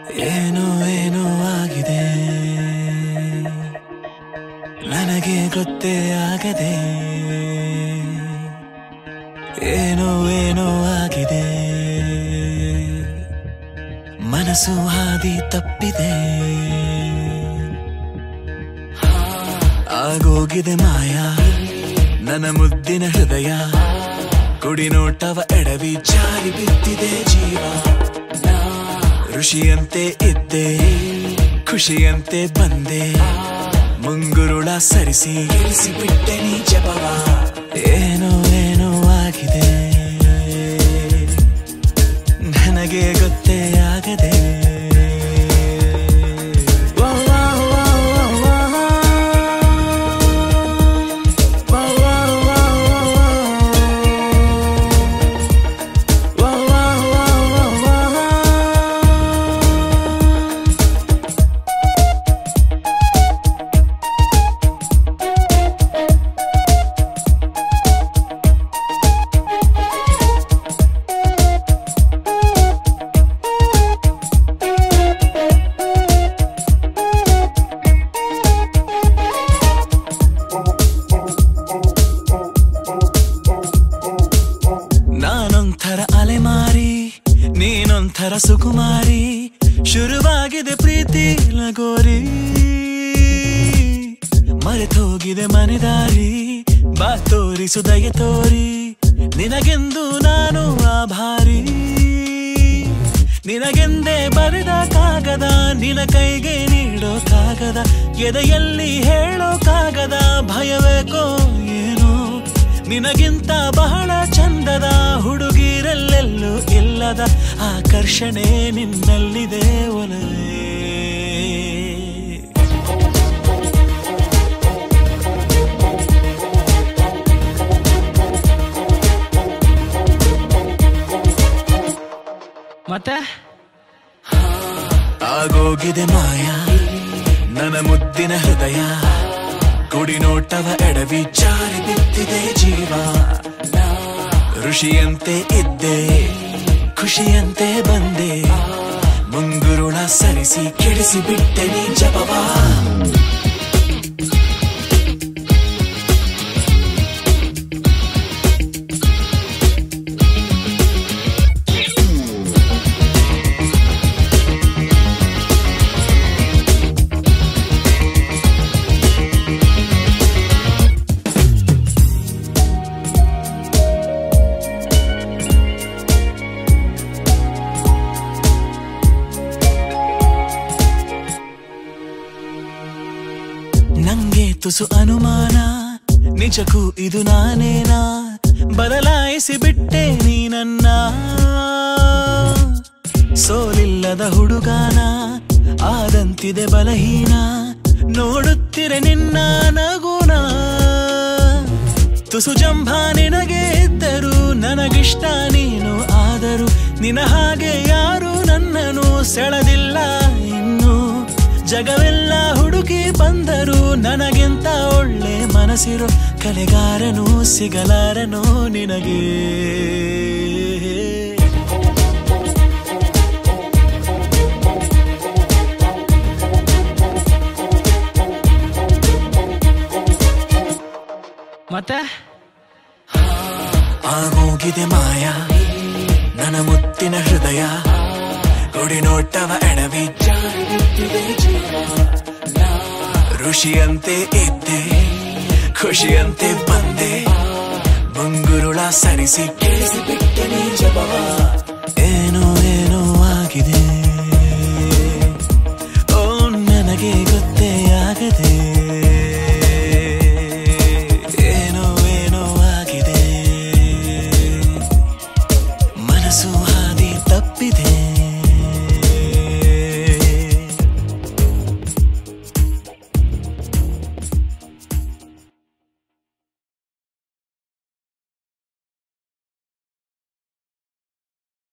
ಏನೋ ಏನೋ ಆಗಿದೆ ನನಗೆ ಗೊತ್ತೇ ಆಗದೆ ಏನೋ ಏನೋ ಆಗಿದೆ ಮನಸ್ಸು ಹಾದಿ ತಪ್ಪಿದೆ ಆಗೋಗಿದೆ ಮಾಯ ನನ್ನ ಮುದ್ದಿನ ಹೃದಯ ಕುಡಿ ನೋಟವ ಎಡವಿ ಜಾರಿ ಬಿದ್ದಿದೆ ಜೀವ ಋಷಿಯಂತೆ ಇದ್ದೆ ಖುಷಿಯಂತೆ ಬಂದೆ ಮುಂಗುರುಳ ಸರಿಸಿ ಇಳಿಸಿ ಬಿಟ್ಟೆ ನೀ ಜಪವ ಏನೋ ಏನೋ ಆಗಿದೆ ನನಗೆ ಗೊತ್ತೇ ಆಗದೆ ವಾ, ವಾ, ವಾ, ವಾ, ವಾ. ವಾ, ವಾ, ವಾ, ವಾ, ವಾ. ವಾ, ವಾ, ವಾ, ವಾ, ವಾ. ನಾನೊಂಥರ ಅಲೆಮಾರಿ ನೀನೊಂಥರ ಸುಕುಮಾರಿ ಶುರುವಾಗಿದೆ ಪ್ರೀತಿ ಲಗೋರಿ ಮರೆತೋಗಿದೆ ಮನೆದಾರಿ ಬಾ ತೋರಿಸು ದಯ ತೋರಿ ನಿನಗೆಂದು ನಾನು ಆಭಾರಿ ನಿನಗೆಂದೇ ಬರೆದ ಕಾಗದ ನಿನ ಕೈಗೆ ನೀಡೋ ಕಾಗದ ಎದೆಯಲ್ಲಿ ಹೇಳೋ ಕಾಗದ ಭಯವೇಕೋ ಏನೋ ನಿನಗಿಂತ ಬಹಳ ಚಂದದ ಹುಡುಗಿರಲ್ಲೆಲ್ಲೂ ಇಲ್ಲದ ಆಕರ್ಷಣೆ ನಿನ್ನಲ್ಲಿದೆ ಒಲವೇ ಮತ್ತೆ ಆಗೋಗಿದೆ ಮಾಯ ನನ್ನ ಮುದ್ದಿನ ಹೃದಯ ಕುಡಿ ನೋಟವ ಎಡವಿ ಜಾರಿ ಬಿದ್ದಿದೆ ಜೀವ ಋಷಿಯಂತೆ ಇದ್ದೆ ಖುಷಿಯಂತೆ ಬಂದೆ ಮುಂಗುರುಳ ಸರಿಸಿ ಕೆಡಿಸಿ ಬಿಟ್ಟೆ ನೀ ಜಪವಾ ನಂಗೆ ತುಸು ಅನುಮಾನ ನಿಜಕ್ಕೂ ಇದು ನಾನೇನಾ ಬದಲಾಯಿಸಿ ಬಿಟ್ಟೆ ನೀ ನನ್ನ ಸೋಲಿಲ್ಲದ ಹುಡುಗಾನ ಆದಂತಿದೆ ಬಲಹೀನ ನೋಡುತ್ತಿರೆ ನಿನ್ನ ನಗುನ ತುಸು ಜಂಭ ನಿನಗೆ ಇದ್ದರು ನನಗಿಷ್ಟ ನೀನು ಆದರೂ ನಿನ ಹಾಗೆ ಯಾರು ನನ್ನನ್ನು ಸೆಳೆದಿಲ್ಲ ಇನ್ನು ಜಗವೆಲ್ಲ ಹುಡುಕಿ ಬಂದರು ನನಗಿಂತ ಒಳ್ಳೆ ಮನಸ್ಸಿರೋ ಕಲೆಗಾರನು ಸಿಗಲಾರನು ನಿನಗೆ ಮತ್ತೆ ಆಗೋಗಿದೆ ಮಾಯ ನನ್ನ ಮುತ್ತಿನ ಹೃದಯ ಕೊಡಿ ನೋಟವ ಎಡವಿ ಜಾರಿ ಬಿದ್ದಿದೆ ಜೀವ. ಋಷಿಯಂತೆ ಇದ್ದೆ ಖುಷಿಯಂತೆ ಬಂದೆ ಮುಂಗುರುಳ ಸರಿಸಿ ಕೇಳಿಸಿ ಬಿಟ್ಟೆ ನೀ ಜಪವ